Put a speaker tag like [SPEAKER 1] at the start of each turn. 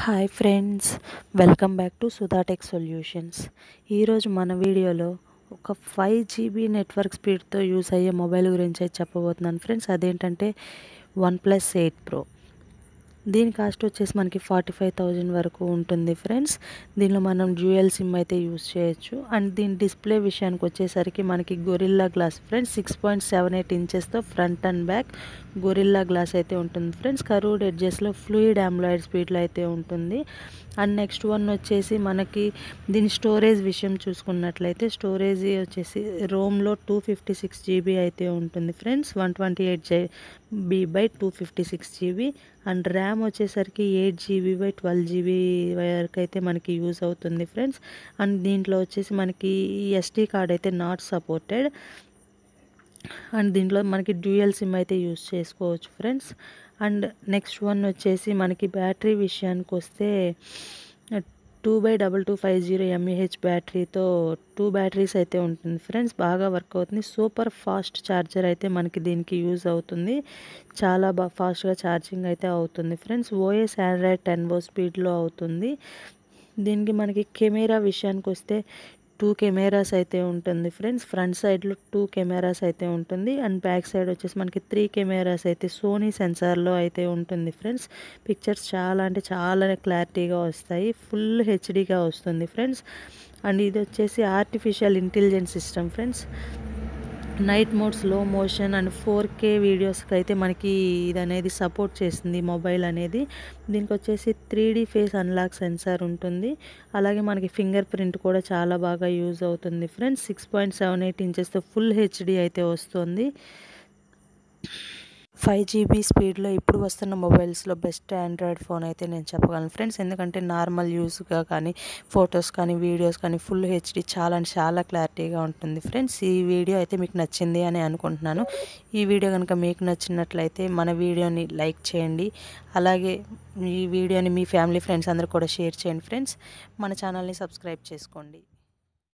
[SPEAKER 1] hi friends welcome back to Sudhatech solutions ఈరోజు మన వీడియోలో ఒక ఫైవ్ జీబీ నెట్వర్క్ స్పీడ్తో యూస్ అయ్యే మొబైల్ గురించి అయితే చెప్పబోతున్నాను ఫ్రెండ్స్ అదేంటంటే వన్ ప్లస్ ఎయిట్ ప్రో దీని కాస్ట్ వచ్చేసి మనకి ఫార్టీ ఫైవ్ థౌజండ్ వరకు ఉంటుంది ఫ్రెండ్స్ దీనిలో మనం డ్యూయల్ సిమ్ అయితే యూస్ చేయొచ్చు అండ్ దీని డిస్ప్లే విషయానికి వచ్చేసరికి మనకి Gorilla Glass friends six point seven eight ఇంచెస్తో front and back Gorilla Glass అయితే ఉంటుంది ఫ్రెండ్స్ కరూడ్ ఎడ్జెస్లో ఫ్లూయిడ్ ఆమ్లాయిడ్ స్పీడ్లో అయితే ఉంటుంది అండ్ నెక్స్ట్ వన్ వచ్చేసి మనకి దీని స్టోరేజ్ విషయం చూసుకున్నట్లయితే స్టోరేజ్ వచ్చేసి రోమ్లో టూ ఫిఫ్టీ సిక్స్ జీబీ అయితే ఉంటుంది friends one twenty eight GB by two fifty six GB and RAM వచ్చేసరికి eight GB by twelve GB వరకు అయితే మనకి యూజ్ అవుతుంది ఫ్రెండ్స్ అండ్ దీంట్లో వచ్చేసి మనకి ఎస్టీ కార్డ్ అయితే నాట్ సపోర్టెడ్ అండ్ దీంట్లో మనకి డ్యూయల్ సిమ్ అయితే యూస్ చేసుకోవచ్చు ఫ్రెండ్స్ అండ్ నెక్స్ట్ వన్ వచ్చేసి మనకి బ్యాటరీ విషయానికి వస్తే two by double two five zero mAh బ్యాటరీతో టూ బ్యాటరీస్ అయితే ఉంటుంది ఫ్రెండ్స్ బాగా వర్క్ అవుతుంది సూపర్ ఫాస్ట్ ఛార్జర్ అయితే మనకి దీనికి యూజ్ అవుతుంది చాలా బాగా ఫాస్ట్గా ఛార్జింగ్ అయితే అవుతుంది ఫ్రెండ్స్ ఓఎస్ ఆండ్రాయిడ్ టెన్ ఓ స్పీడ్లో అవుతుంది దీనికి మనకి కెమెరా విషయానికి వస్తే టూ కెమెరాస్ అయితే ఉంటుంది ఫ్రెండ్స్ ఫ్రంట్ సైడ్లో టూ కెమెరాస్ అయితే ఉంటుంది అండ్ బ్యాక్ సైడ్ వచ్చేసి మనకి త్రీ కెమెరాస్ అయితే సోనీ సెన్సార్లో అయితే ఉంటుంది ఫ్రెండ్స్ పిక్చర్స్ చాలా అంటే చాలా క్లారిటీగా వస్తాయి ఫుల్ హెచ్డీగా వస్తుంది ఫ్రెండ్స్ అండ్ ఇది వచ్చేసి artificial intelligence system friends night mode slow motion and four K వీడియోస్కి అయితే మనకి ఇది అనేది సపోర్ట్ చేస్తుంది మొబైల్ అనేది దీనికి వచ్చేసి three D face unlock sensor ఉంటుంది అలాగే మనకి ఫింగర్ ప్రింట్ కూడా చాలా బాగా యూజ్ అవుతుంది friends six point seven eight ఇంచెస్తో ఫుల్ హెచ్డి అయితే వస్తుంది ఫైవ్ జీబీ స్పీడ్లో ఇప్పుడు వస్తున్న మొబైల్స్లో బెస్ట్ ఆండ్రాయిడ్ ఫోన్ అయితే నేను చెప్పగలను ఫ్రెండ్స్ ఎందుకంటే నార్మల్ యూస్గా కానీ ఫొటోస్ కానీ వీడియోస్ కానీ ఫుల్ హెచ్డి చాలా అంటే చాలా క్లారిటీగా ఉంటుంది ఫ్రెండ్స్ ఈ వీడియో అయితే మీకు నచ్చింది అని అనుకుంటున్నాను ఈ వీడియో కనుక మీకు నచ్చినట్లయితే మన వీడియోని లైక్ చేయండి అలాగే ఈ వీడియోని మీ ఫ్యామిలీ ఫ్రెండ్స్ అందరూ కూడా షేర్ చేయండి ఫ్రెండ్స్ మన ఛానల్ని సబ్స్క్రైబ్ చేసుకోండి